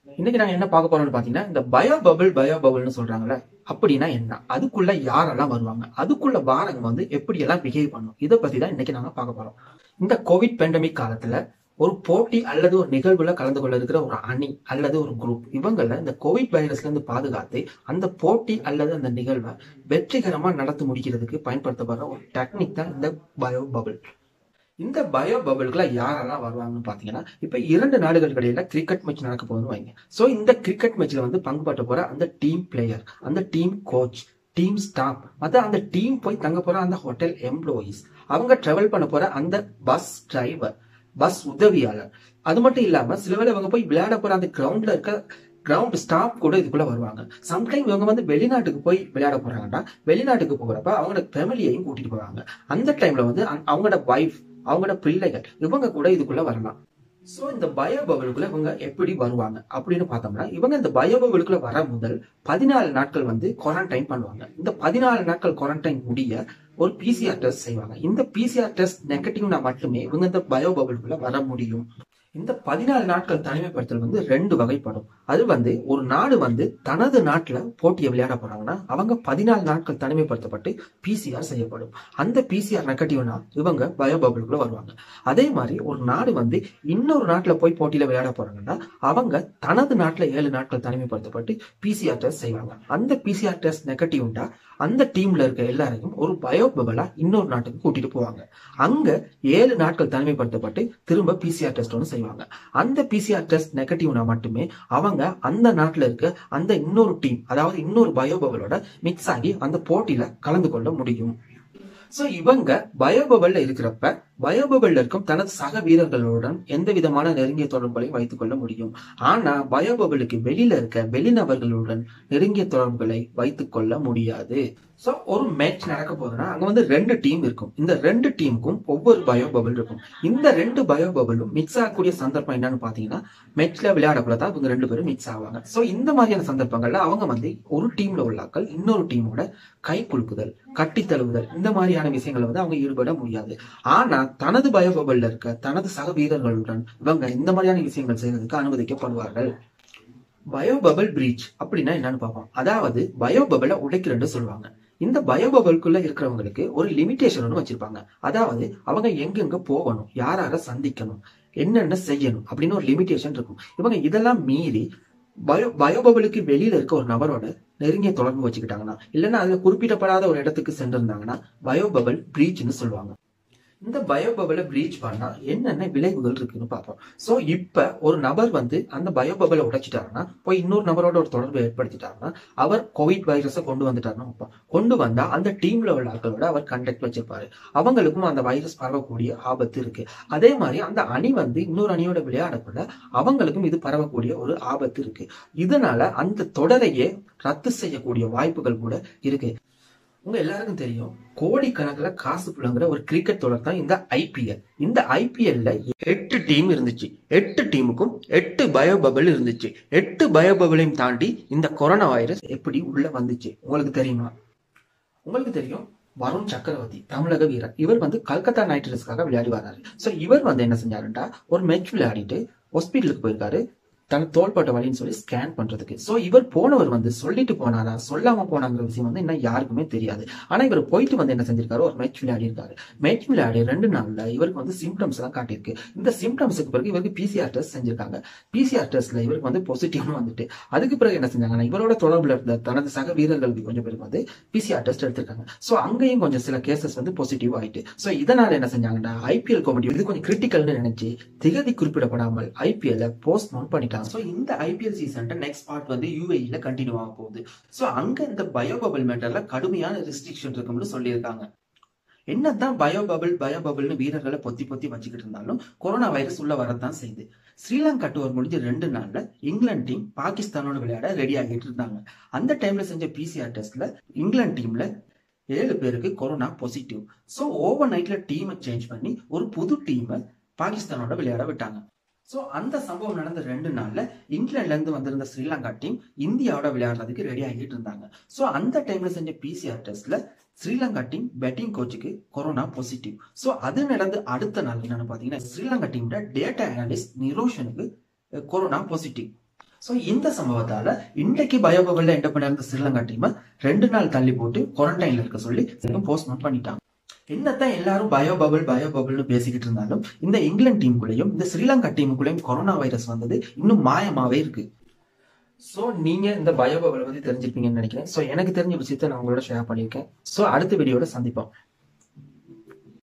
இன்னைக்கு நாங்க என்ன பார்க்க போறோம்னு பாத்தீங்கன்னா இந்த பயோ பபிள் பயோ பபிள்னு சொல்றாங்கல்ல அப்படின்னா என்ன அதுக்குள்ள யாரெல்லாம் வருவாங்க அதுக்குள்ள வாரங்க வந்து எப்படி எல்லாம் பிஹேவ் பண்ணும் இதை பத்தி தான் இன்னைக்கு நாங்க பார்க்க போறோம் இந்த கோவிட் பேண்டமிக் காலத்துல ஒரு போட்டி அல்லது ஒரு நிகழ்வுல கலந்து கொள்ள இருக்கிற ஒரு அணி அல்லது ஒரு குரூப் இவங்கள இந்த கோவிட் வைரஸ்ல இருந்து பாதுகாத்து அந்த போட்டி அல்லது அந்த நிகழ்வை வெற்றிகரமா நடத்தி முடிக்கிறதுக்கு பயன்படுத்தப்படுற ஒரு டெக்னிக் தான் இந்த பயோ பபிள் இந்த பயோ பபிள்குள்ள யாரெல்லாம் வருவாங்கன்னு பாத்தீங்கன்னா இப்ப இரண்டு நாடுகளுக்கு இடையில கிரிக்கெட் மேட்ச் நடக்க போகுதுன்னு வைங்க சோ இந்த கிரிக்கெட் மேட்ச்ல வந்து பங்கு பற்ற போற அந்த டீம் பிளேயர் அந்த டீம் கோச் டீம் ஸ்டாஃப் மத்த அந்த டீம் போய் தங்க போற அந்த ஹோட்டல் எம்ப்ளாயீஸ் அவங்க டிராவல் பண்ண போற அந்த பஸ் டிரைவர் பஸ் உதவியாளர் அது மட்டும் இல்லாம சில வேளை இவங்க போய் விளையாட போற அந்த கிரவுண்ட்ல இருக்க கிரவுண்ட் ஸ்டாஃப் கூட இதுக்குள்ள வருவாங்க சம்டைம் இவங்க வந்து வெளிநாட்டுக்கு போய் விளையாட போறாங்கன்னா வெளிநாட்டுக்கு போகிறப்ப அவங்களோட ஃபேமிலியையும் கூட்டிட்டு போவாங்க அந்த டைம்ல வந்து அந்த- அவங்களோட வைஃப் அவங்களோட பிள்ளைகள் இவங்க கூட இதுக்குள்ள வரலாம் சோ இந்த பயோ பபிளுக்குள்ள இவங்க எப்படி வருவாங்க அப்படின்னு பார்த்தோம்னா இவங்க இந்த பயோ பபிளுக்குள்ள வர முதல் பதினாலு நாட்கள் வந்து குவாரண்டைன் பண்ணுவாங்க இந்த பதினாலு நாட்கள் குவாரண்டைன் முடிய ஒரு பிசிஆர் டெஸ்ட் செய்வாங்க இந்த பிசிஆர் டெஸ்ட் நெகட்டிவ்னா மட்டுமே இவங்க இந்த பயோ பபிளுக்குள்ள வர முடியும் இந்த பதினாலு நாட்கள் தனிமைப்படுத்தல் வந்து ரெண்டு வகைப்படும் அது வந்து ஒரு நாடு வந்து தனது நாட்டுல போட்டியை விளையாட போறாங்கன்னா அவங்க பதினாலு நாட்கள் தனிமைப்படுத்தப்பட்டு பிசிஆர் செய்யப்படும் அந்த பிசிஆர் நெகட்டிவ்னா இவங்க பயோ பபிளுக்குள்ள வருவாங்க அதே மாதிரி ஒரு நாடு வந்து இன்னொரு நாட்டுல போய் போட்டியில விளையாட போறாங்கன்னா அவங்க தனது நாட்டுல ஏழு நாட்கள் தனிமைப்படுத்தப்பட்டு பிசிஆர் டெஸ்ட் செய்வாங்க அந்த பிசிஆர் டெஸ்ட் நெகட்டிவ்னா அந்த டீம்ல இருக்க எல்லாரையும் ஒரு பயோ பபிளா இன்னொரு நாட்டுக்கு கூட்டிட்டு போவாங்க அங்க ஏழு நாட்கள் தனிமைப்படுத்தப்பட்டு திரும்ப பிசிஆர் டெஸ்ட் ஒன்று செய்வாங்க அந்த பிசிஆர் டெஸ்ட் நெகட்டிவ்னா மட்டுமே அவங்க அந்த நாட்டுல இருக்க அந்த இன்னொரு டீம் அதாவது இன்னொரு பயோ பபிளோட மிக்ஸ் ஆகி அந்த போட்டியில கலந்து கொள்ள முடியும் சோ இவங்க பயோபபல்ல இருக்கிறப்ப பயோபபல்ல இருக்கும் தனது சக வீரர்களுடன் எந்த விதமான நெருங்கிய தொடர்புகளையும் வைத்துக் கொள்ள முடியும் ஆனா பயோபபலுக்கு வெளியில இருக்க வெளிநபர்களுடன் நெருங்கிய தொடர்புகளை வைத்துக் கொள்ள முடியாது சோ ஒரு மேட்ச் நடக்க போதுன்னா அங்க வந்து ரெண்டு டீம் இருக்கும் இந்த ரெண்டு டீமுக்கும் ஒவ்வொரு பயோ பபிள் இருக்கும் இந்த ரெண்டு பயோ பபிளும் மிக்ஸ் ஆகக்கூடிய சந்தர்ப்பம் என்னன்னு பாத்தீங்கன்னா மேட்ச்ல விளையாடக்குள்ள தான் இவங்க ரெண்டு பேரும் மிக்ஸ் ஆவாங்க சோ இந்த மாதிரியான சந்தர்ப்பங்கள்ல அவங்க வந்து ஒரு டீம்ல உள்ளாக்கள் இன்னொரு டீமோட கை குலுக்குதல் கட்டி தழுவுதல் இந்த மாதிரியான விஷயங்களை வந்து அவங்க ஈடுபட முடியாது ஆனா தனது பயோ பபிள்ல இருக்க தனது சக வீரர்களுடன் இவங்க இந்த மாதிரியான விஷயங்கள் செய்யறதுக்கு அனுமதிக்கப்படுவார்கள் பயோ பபிள் பிரீச் அப்படின்னா என்னன்னு பார்ப்போம் அதாவது பயோ பபிளை உடைக்கிறேன்னு சொல்லுவாங்க இந்த பயோ பபிள்குள்ள இருக்கிறவங்களுக்கு ஒரு லிமிடேஷன் ஒன்று வச்சிருப்பாங்க அதாவது அவங்க எங்கெங்க போகணும் யார் யாரை சந்திக்கணும் என்னென்ன செய்யணும் அப்படின்னு ஒரு லிமிடேஷன் இருக்கும் இவங்க இதெல்லாம் மீறி பயோ பயோபபிளுக்கு வெளியில இருக்க ஒரு நபரோட நெருங்கிய தொடர்பு வச்சுக்கிட்டாங்கன்னா இல்லைன்னா அதுல குறிப்பிடப்படாத ஒரு இடத்துக்கு சென்றிருந்தாங்கன்னா பயோபபிள் பிரீச்னு சொல்லுவாங்க இந்த பயோபபிளை பிரீச் பண்ணா என்னென்ன விளைவுகள் இருக்குன்னு பார்ப்போம் சோ இப்ப ஒரு நபர் வந்து அந்த பயோபபிளை உடைச்சிட்டாருன்னா போய் இன்னொரு நபரோட ஒரு தொடர்பு ஏற்படுத்திட்டாருன்னா அவர் கோவிட் வைரஸை கொண்டு வந்துட்டாருன்னு வைப்போம். கொண்டு வந்தா அந்த டீம்ல உள்ள ஆட்களோட அவர் கண்டக்ட் வச்சிருப்பாரு அவங்களுக்கும் அந்த வைரஸ் பரவக்கூடிய ஆபத்து இருக்கு அதே மாதிரி அந்த அணி வந்து இன்னொரு அணியோட விளையாடக்குள்ள அவங்களுக்கும் இது பரவக்கூடிய ஒரு ஆபத்து இருக்கு இதனால அந்த தொடரையே ரத்து செய்யக்கூடிய வாய்ப்புகள் கூட இருக்கு உங்க எல்லாருக்கும் தெரியும் கோடிக்கணக்கில் காசு புலங்குற ஒரு கிரிக்கெட் தொடர் தான் இந்த ஐபிஎல் இந்த ஐபிஎல்ல எட்டு டீம் இருந்துச்சு எட்டு டீமுக்கும் எட்டு பயோ பபிள் இருந்துச்சு எட்டு பயோ பபிளையும் தாண்டி இந்த கொரோனா வைரஸ் எப்படி உள்ள வந்துச்சு உங்களுக்கு தெரியுமா உங்களுக்கு தெரியும் வருண் சக்கரவர்த்தி தமிழக வீரர் இவர் வந்து கல்கத்தா நைட் ரைடர்ஸ்க்காக விளையாடி வர்றாரு சோ இவர் வந்து என்ன செஞ்சாருன்னா ஒரு மேட்ச் விளையாடிட்டு ஹாஸ்பிட்டலுக்கு போயிருக்காரு தனக்கு தோள்பட்ட வலின்னு சொல்லி ஸ்கேன் பண்றதுக்கு சோ இவர் போனவர் வந்து சொல்லிட்டு போனாரா சொல்லாம போனாங்கிற விஷயம் வந்து இன்னும் யாருக்குமே தெரியாது ஆனா இவர் போயிட்டு வந்து என்ன செஞ்சிருக்காரு ஒரு மேட்ச் விளையாடி இருக்காரு மேட்ச் விளையாடி ரெண்டு நாள்ல இவருக்கு வந்து சிம்டம்ஸ் எல்லாம் காட்டியிருக்கு இந்த சிம்டம்ஸுக்கு பிறகு இவருக்கு பிசிஆர் டெஸ்ட் செஞ்சிருக்காங்க பிசிஆர் டெஸ்ட்ல இவருக்கு வந்து பாசிட்டிவ்னு வந்துட்டு அதுக்கு பிறகு என்ன செஞ்சாங்கன்னா இவரோட தொடர்புல இருந்த தனது சக வீரர்களுக்கு கொஞ்சம் பேருக்கு வந்து பிசிஆர் டெஸ்ட் எடுத்திருக்காங்க சோ அங்கேயும் கொஞ்சம் சில கேசஸ் வந்து பாசிட்டிவ் ஆயிட்டு சோ இதனால என்ன செஞ்சாங்கன்னா ஐபிஎல் கமிட்டி இது கொஞ்சம் கிரிட்டிக்கல்னு நினைச்சு திகதி குறிப்பிடப்படாமல் ஐபிஎல் போஸ்ட்போன் பண்ணிட்டாங்க சோ இந்த ஐபிஎல் சீசன் நெக்ஸ்ட் பார்ட் வந்து யூஏஇல கண்டினியூ ஆக போகுது சோ அங்க இந்த பயோ பபிள் மேட்டர்ல கடுமையான ரெஸ்ட்ரிக்ஷன் இருக்கும்னு சொல்லியிருக்காங்க என்னதான் பயோ பபிள் பயோ பபிள்னு வீரர்களை பொத்தி பொத்தி வச்சுக்கிட்டு இருந்தாலும் கொரோனா வைரஸ் உள்ள வரத்தான் செய்யுது ஸ்ரீலங்கா டூர் முடிஞ்சு ரெண்டு நாள்ல இங்கிலாந்து டீம் பாகிஸ்தானோட விளையாட ரெடி ஆகிட்டு இருந்தாங்க அந்த டைம்ல செஞ்ச பிசிஆர் டெஸ்ட்ல இங்கிலாந்து டீம்ல ஏழு பேருக்கு கொரோனா பாசிட்டிவ் சோ ஓவர் நைட்ல டீமை சேஞ்ச் பண்ணி ஒரு புது டீமை பாகிஸ்தானோட விளையாட விட்டாங்க சோ அந்த சம்பவம் நடந்த ரெண்டு நாள்ல இங்கிலாந்துல இருந்து வந்திருந்த ஸ்ரீலங்கா டீம் இந்தியாவோட விளையாடுறதுக்கு ரெடி ஆகிட்டு இருந்தாங்க சோ அந்த டைம்ல செஞ்ச பிசிஆர் டெஸ்ட்ல ஸ்ரீலங்கா டீம் பேட்டிங் கோச்சுக்கு கொரோனா பாசிட்டிவ் சோ அது நடந்து அடுத்த நாள் என்னன்னு பாத்தீங்கன்னா ஸ்ரீலங்கா டீமோட டேட்டா அனாலிஸ்ட் நிரோஷனுக்கு கொரோனா பாசிட்டிவ் ஸோ இந்த சம்பவத்தால இன்றைக்கு பயோபபிள்ல என்ன பண்ணிருந்த ஸ்ரீலங்கா டீமை ரெண்டு நாள் தள்ளி போட்டு குவாரண்டைன்ல இருக்க சொல்லி போஸ்ட்மார்ட் பண்ணிட்டாங்க என்னத்தான் எல்லாரும் பயோ பபிள் பயோ பபிள்னு பேசிக்கிட்டு இருந்தாலும் இந்த இங்கிலாந்து டீமுக்குள்ளேயும் இந்த ஸ்ரீலங்கா டீமுக்குள்ளேயும் கொரோனா வைரஸ் வந்தது இன்னும் மாயமாவே இருக்கு ஸோ நீங்க இந்த பயோ பபிளை பத்தி தெரிஞ்சிருப்பீங்கன்னு நினைக்கிறேன் ஸோ எனக்கு தெரிஞ்ச விஷயத்த நான் உங்களோட ஷேர் பண்ணியிருக்கேன் ஸோ அடுத்த வீடியோட சந்திப்போம்